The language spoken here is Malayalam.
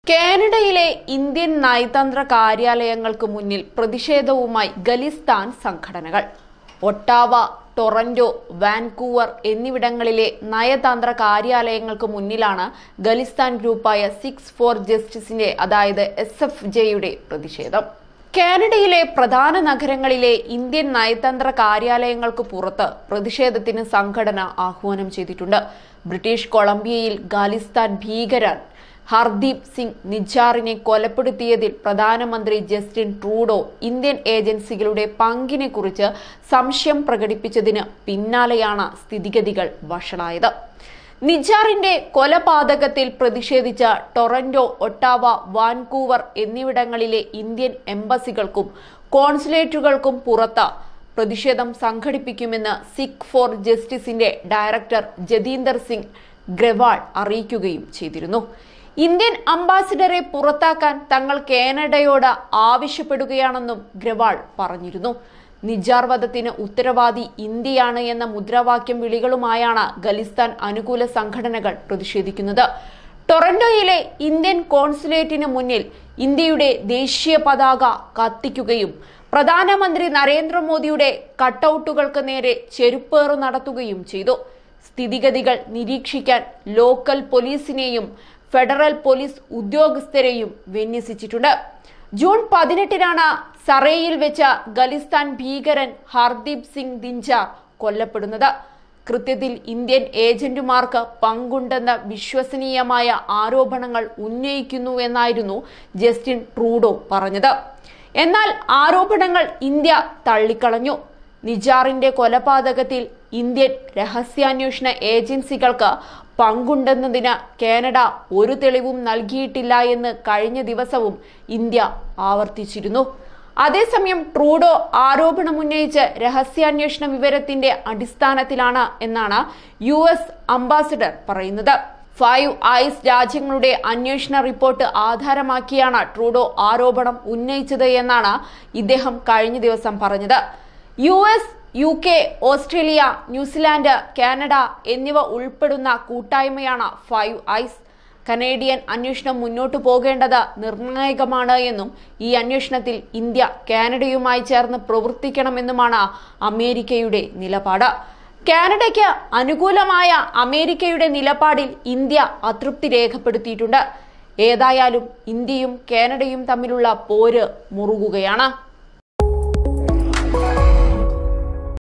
കാനഡയിലെ ഇന്ത്യൻ നയതന്ത്ര കാര്യാലയങ്ങൾക്ക് മുന്നിൽ പ്രതിഷേധവുമായി ഖലിസ്ഥാൻ സംഘടനകൾ ഒട്ടാവ ടൊറന്റോ വാൻകൂവർ എന്നിവിടങ്ങളിലെ നയതന്ത്ര കാര്യാലയങ്ങൾക്ക് മുന്നിലാണ് ഖലിസ്ഥാൻ ഗ്രൂപ്പായ സിക്സ് ഫോർ ജസ്റ്റിസിന്റെ അതായത് എസ് എഫ് ജെയുടെ പ്രതിഷേധം കാനഡയിലെ പ്രധാന നഗരങ്ങളിലെ ഇന്ത്യൻ നയതന്ത്ര കാര്യാലയങ്ങൾക്ക് പുറത്ത് പ്രതിഷേധത്തിന് സംഘടന ആഹ്വാനം ചെയ്തിട്ടുണ്ട് ബ്രിട്ടീഷ് കൊളംബിയയിൽ ഖാലിസ്ഥാൻ ഭീകരൻ ഹർദീപ് സിംഗ് നിജാറിനെ കൊലപ്പെടുത്തിയതിൽ പ്രധാനമന്ത്രി ജസ്റ്റിൻ ട്രൂഡോ ഇന്ത്യൻ ഏജൻസികളുടെ പങ്കിനെക്കുറിച്ച് സംശയം പ്രകടിപ്പിച്ചതിന് പിന്നാലെയാണ് സ്ഥിതിഗതികൾ വഷളായത് നിജാറിന്റെ കൊലപാതകത്തിൽ പ്രതിഷേധിച്ച ടൊറന്റോ ഒട്ടാവ വാൻകൂവർ എന്നിവിടങ്ങളിലെ ഇന്ത്യൻ എംബസികൾക്കും കോൺസുലേറ്റുകൾക്കും പുറത്ത് പ്രതിഷേധം സംഘടിപ്പിക്കുമെന്ന് സിഖ് ഫോർ ജസ്റ്റിസിന്റെ ഡയറക്ടർ ജതീന്ദർ സിംഗ് ഗ്രവാൾ അറിയിക്കുകയും ചെയ്തിരുന്നു ഇന്ത്യൻ അംബാസിഡറെ പുറത്താക്കാൻ തങ്ങൾ കാനഡയോട് ആവശ്യപ്പെടുകയാണെന്നും ഗ്രവാൾ പറഞ്ഞിരുന്നു നിജാർ വധത്തിന് ഉത്തരവാദി ഇന്ത്യയാണ് എന്ന മുദ്രാവാക്യം വിളികളുമായാണ് ഖലിസ്ഥാൻ അനുകൂല സംഘടനകൾ പ്രതിഷേധിക്കുന്നത് ടൊറന്റോയിലെ ഇന്ത്യൻ കോൺസുലേറ്റിന് മുന്നിൽ ഇന്ത്യയുടെ ദേശീയ പതാക കത്തിക്കുകയും പ്രധാനമന്ത്രി നരേന്ദ്രമോദിയുടെ കട്ടൌട്ടുകൾക്ക് നേരെ ചെരുപ്പേറ് നടത്തുകയും ചെയ്തു സ്ഥിതിഗതികൾ നിരീക്ഷിക്കാൻ ലോക്കൽ പോലീസിനെയും ഫെഡറൽ പോലീസ് ഉദ്യോഗസ്ഥരെയും വിന്യസിച്ചിട്ടുണ്ട് ജൂൺ പതിനെട്ടിനാണ് സറേയിൽ വെച്ച ഖലിസ്ഥാൻ ഭീകരൻ ഹർദീപ് സിംഗ് ദിൻജാർ കൊല്ലപ്പെടുന്നത് കൃത്യത്തിൽ ഇന്ത്യൻ ഏജന്റുമാർക്ക് പങ്കുണ്ടെന്ന വിശ്വസനീയമായ ആരോപണങ്ങൾ ഉന്നയിക്കുന്നു എന്നായിരുന്നു ജസ്റ്റിൻ ട്രൂഡോ പറഞ്ഞത് എന്നാൽ ആരോപണങ്ങൾ ഇന്ത്യ തള്ളിക്കളഞ്ഞു നിജാറിന്റെ കൊലപാതകത്തിൽ ഇന്ത്യൻ രഹസ്യാന്വേഷണ ഏജൻസികൾക്ക് പങ്കുണ്ടെന്നതിന് കാനഡ ഒരു തെളിവും നൽകിയിട്ടില്ല എന്ന് കഴിഞ്ഞ ദിവസവും ഇന്ത്യ ആവർത്തിച്ചിരുന്നു അതേസമയം ട്രൂഡോ ആരോപണമുന്നയിച്ച് രഹസ്യാന്വേഷണ വിവരത്തിന്റെ അടിസ്ഥാനത്തിലാണ് എന്നാണ് യു എസ് അംബാസിഡർ പറയുന്നത് ഫൈവ് ഐസ് രാജ്യങ്ങളുടെ അന്വേഷണ റിപ്പോർട്ട് ആധാരമാക്കിയാണ് ട്രൂഡോ ആരോപണം ഉന്നയിച്ചത് എന്നാണ് ഇദ്ദേഹം കഴിഞ്ഞ ദിവസം പറഞ്ഞത് U S U K Australia New Zealand Canada എന്നിവ ഉൾപ്പെടുന്ന കൂട്ടായ്മയാണ് ഫൈവ് ഐസ് കനേഡിയൻ അന്വേഷണം മുന്നോട്ടു പോകേണ്ടത് നിർണായകമാണ് എന്നും ഈ അന്വേഷണത്തിൽ ഇന്ത്യ കാനഡയുമായി ചേർന്ന് പ്രവർത്തിക്കണമെന്നുമാണ് അമേരിക്കയുടെ നിലപാട് കാനഡയ്ക്ക് അനുകൂലമായ അമേരിക്കയുടെ നിലപാടിൽ ഇന്ത്യ അതൃപ്തി രേഖപ്പെടുത്തിയിട്ടുണ്ട് ഏതായാലും ഇന്ത്യയും കാനഡയും തമ്മിലുള്ള പോര് മുറുകുകയാണ്